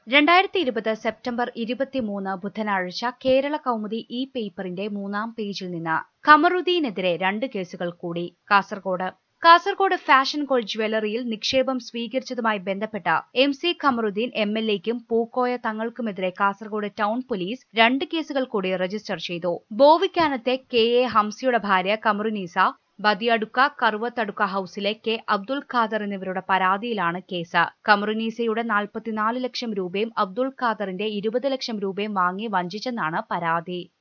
രണ്ടായിരത്തി ഇരുപത് സെപ്റ്റംബർ ഇരുപത്തിമൂന്ന് ബുധനാഴ്ച കേരള കൗമുദി ഈ പേപ്പറിന്റെ മൂന്നാം പേജിൽ നിന്ന് ഖമറുദ്ദീനെതിരെ രണ്ട് കേസുകൾ കൂടി കാസർകോട് കാസർകോട് ഫാഷൻ ഗോൾഡ് ജ്വല്ലറിയിൽ നിക്ഷേപം സ്വീകരിച്ചതുമായി ബന്ധപ്പെട്ട M C Kamaruddin M L എക്കും പൂക്കോയ തങ്ങൾക്കുമെതിരെ കാസർകോട് ടൗൺ പോലീസ് രണ്ട് കേസുകൾ കൂടി രജിസ്റ്റർ ചെയ്തു ബോവിക്കാനത്തെ കെ എ ഹംസയുടെ ഭാര്യ കമറുനീസ ബദിയടുക്ക കറുവത്തടുക്ക ഹൌസിലെ കെ അബ്ദുൽ ഖാദർ എന്നിവരുടെ പരാതിയിലാണ് കേസ് കമറുനീസയുടെ നാൽപ്പത്തിനാല് ലക്ഷം രൂപയും അബ്ദുൽ ഖാദറിന്റെ ഇരുപത് ലക്ഷം രൂപയും വാങ്ങി വഞ്ചിച്ചെന്നാണ് പരാതി